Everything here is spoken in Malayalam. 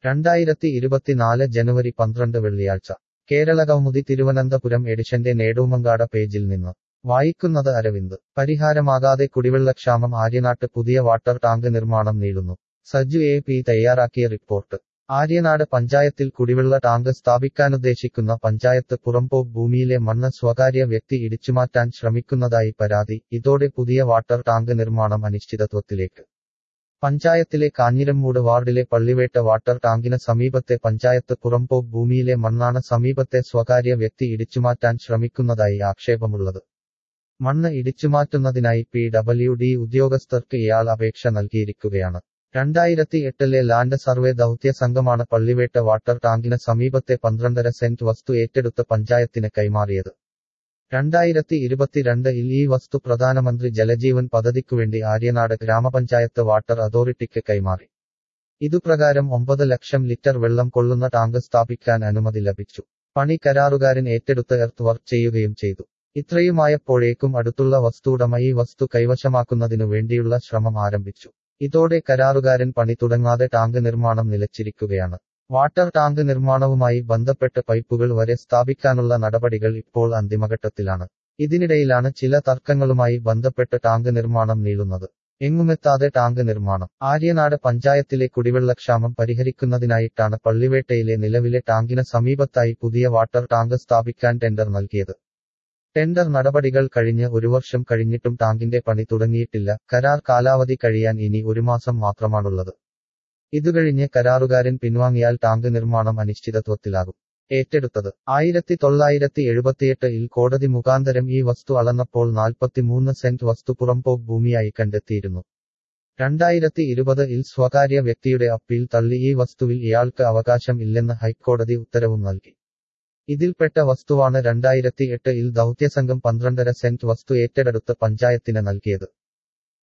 രണ്ടായിരത്തി ഇരുപത്തിനാല് ജനുവരി പന്ത്രണ്ട് വെള്ളിയാഴ്ച കേരള കൗമുദി തിരുവനന്തപുരം എഡിഷന്റെ നേടൂമങ്കാട പേജിൽ നിന്ന് വായിക്കുന്നത് അരവിന്ദ് പരിഹാരമാകാതെ കുടിവെള്ളക്ഷാമം ആര്യനാട്ട് പുതിയ വാട്ടർ ടാങ്ക് നിർമ്മാണം നീളുന്നു സജു എ പി തയ്യാറാക്കിയ റിപ്പോർട്ട് ആര്യനാട് പഞ്ചായത്തിൽ കുടിവെള്ള ടാങ്ക് സ്ഥാപിക്കാനുദ്ദേശിക്കുന്ന പഞ്ചായത്ത് പുറംപോക്ക് ഭൂമിയിലെ മണ്ണ് സ്വകാര്യ വ്യക്തി ഇടിച്ചുമാറ്റാൻ ശ്രമിക്കുന്നതായി പരാതി ഇതോടെ പുതിയ വാട്ടർ ടാങ്ക് നിർമ്മാണം അനിശ്ചിതത്വത്തിലേക്ക് പഞ്ചായത്തിലെ കാഞ്ഞിരമ്മൂട് വാർഡിലെ പള്ളിവേട്ട വാട്ടർ ടാങ്കിന് സമീപത്തെ പഞ്ചായത്ത് പുറംപോക്ക് ഭൂമിയിലെ മണ്ണാണ് സമീപത്തെ സ്വകാര്യ വ്യക്തി ഇടിച്ചുമാറ്റാൻ ശ്രമിക്കുന്നതായി ആക്ഷേപമുള്ളത് മണ്ണ് ഇടിച്ചുമാറ്റുന്നതിനായി പി ഡബ്ല്യു ഡി ഉദ്യോഗസ്ഥർക്ക് ഇയാൾ അപേക്ഷ നൽകിയിരിക്കുകയാണ് രണ്ടായിരത്തി എട്ടിലെ ലാൻഡ് സർവേ ദൗത്യ സംഘമാണ് പള്ളിവേട്ട വാട്ടർ ടാങ്കിന് സമീപത്തെ പന്ത്രണ്ടര സെന്റ് വസ്തു ഏറ്റെടുത്ത് പഞ്ചായത്തിന് കൈമാറിയത് രണ്ടായിരത്തി ഇരുപത്തിരണ്ടിൽ ഈ വസ്തു പ്രധാനമന്ത്രി ജലജീവൻ പദ്ധതിക്കുവേണ്ടി ആര്യനാട് ഗ്രാമപഞ്ചായത്ത് വാട്ടർ അതോറിറ്റിക്ക് കൈമാറി ഇതുപ്രകാരം ഒമ്പത് ലക്ഷം ലിറ്റർ വെള്ളം കൊള്ളുന്ന ടാങ്ക് സ്ഥാപിക്കാൻ അനുമതി ലഭിച്ചു പണി കരാറുകാരൻ ഏറ്റെടുത്ത് എർത്ത് വർക്ക് ചെയ്യുകയും ചെയ്തു ഇത്രയുമായപ്പോഴേക്കും അടുത്തുള്ള വസ്തുവുടമ ഈ വസ്തു കൈവശമാക്കുന്നതിനു വേണ്ടിയുള്ള ശ്രമം ആരംഭിച്ചു ഇതോടെ കരാറുകാരൻ പണി തുടങ്ങാതെ ടാങ്ക് നിർമ്മാണം നിലച്ചിരിക്കുകയാണ് വാട്ടർ ടാങ്ക് നിർമ്മാണവുമായി ബന്ധപ്പെട്ട് പൈപ്പുകൾ വരെ സ്ഥാപിക്കാനുള്ള നടപടികൾ ഇപ്പോൾ അന്തിമഘട്ടത്തിലാണ് ഇതിനിടയിലാണ് ചില തർക്കങ്ങളുമായി ബന്ധപ്പെട്ട് ടാങ്ക് നിർമ്മാണം നീളുന്നത് എങ്ങുമെത്താതെ ടാങ്ക് നിർമ്മാണം ആര്യനാട് പഞ്ചായത്തിലെ കുടിവെള്ളക്ഷാമം പരിഹരിക്കുന്നതിനായിട്ടാണ് പള്ളിവേട്ടയിലെ നിലവിലെ ടാങ്കിന് സമീപത്തായി പുതിയ വാട്ടർ ടാങ്ക് സ്ഥാപിക്കാൻ ടെൻഡർ നൽകിയത് ടെൻഡർ നടപടികൾ കഴിഞ്ഞ് ഒരു വർഷം കഴിഞ്ഞിട്ടും ടാങ്കിന്റെ പണി തുടങ്ങിയിട്ടില്ല കരാർ കാലാവധി കഴിയാൻ ഇനി ഒരു മാസം മാത്രമാണുള്ളത് ഇതുകഴിഞ്ഞ് കരാറുകാരൻ പിൻവാങ്ങിയാൽ ടാങ്ക് നിർമ്മാണം അനിശ്ചിതത്വത്തിലാകും ഏറ്റെടുത്തത് ആയിരത്തി തൊള്ളായിരത്തി എഴുപത്തിയെട്ടിൽ കോടതി മുഖാന്തരം ഈ വസ്തു അളന്നപ്പോൾ നാൽപ്പത്തിമൂന്ന് സെന്റ് വസ്തു പുറംപോക്ക് ഭൂമിയായി കണ്ടെത്തിയിരുന്നു രണ്ടായിരത്തി ഇരുപതിൽ സ്വകാര്യ വ്യക്തിയുടെ അപ്പീൽ തള്ളി ഈ വസ്തുവിൽ ഇയാൾക്ക് അവകാശം ഇല്ലെന്ന് ഹൈക്കോടതി ഉത്തരവും നൽകി ഇതിൽപ്പെട്ട വസ്തുവാണ് രണ്ടായിരത്തി എട്ടിൽ ദൗത്യസംഘം പന്ത്രണ്ടര സെന്റ് വസ്തു ഏറ്റെടുത്ത് പഞ്ചായത്തിന് നൽകിയത്